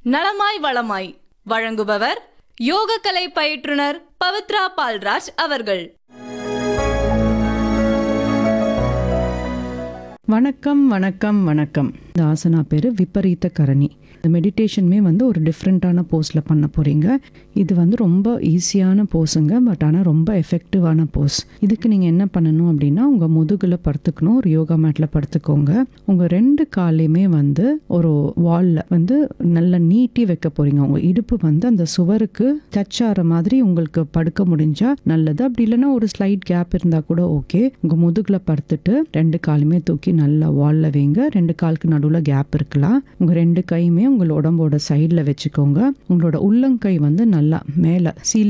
நலமாய் வளமாய் வழங்குபவர் யோகக்கலை பயிற்றுனர் பவித்ரா பால்ராஜ் அவர்கள் வணக்கம் வணக்கம் வணக்கம் இந்த ஆசனா பேர் விபரீத கரணி இந்த மெடிடேஷனுமே வந்து ஒரு டிஃப்ரெண்ட்டான போஸில் பண்ண போகிறீங்க இது வந்து ரொம்ப ஈஸியான போஸுங்க பட் ஆனால் ரொம்ப எஃபெக்டிவான போஸ் இதுக்கு நீங்கள் என்ன பண்ணணும் அப்படின்னா உங்கள் முதுகில் படுத்துக்கணும் ஒரு யோகா மேட்டில் படுத்துக்கோங்க உங்கள் ரெண்டு காலையுமே வந்து ஒரு வாலில் வந்து நல்லா நீட்டி வைக்க போகிறீங்க உங்கள் இடுப்பு வந்து அந்த சுவருக்கு டச் ஆகிற மாதிரி உங்களுக்கு படுக்க முடிஞ்சா நல்லது அப்படி இல்லைன்னா ஒரு ஸ்லைட் கேப் இருந்தால் கூட ஓகே உங்கள் முதுகில் படுத்துட்டு ரெண்டு காலுமே தூக்கி நல்லா வாலில் வைங்க ரெண்டு காலுக்கு நடுவில் கேப் இருக்கலாம் உங்கள் ரெண்டு கையுமே உங்களோட உடம்போட சைடில் வச்சுக்கோங்க உங்களோட உள்ளங்கை வந்து நல்லா மேலே சீலிங்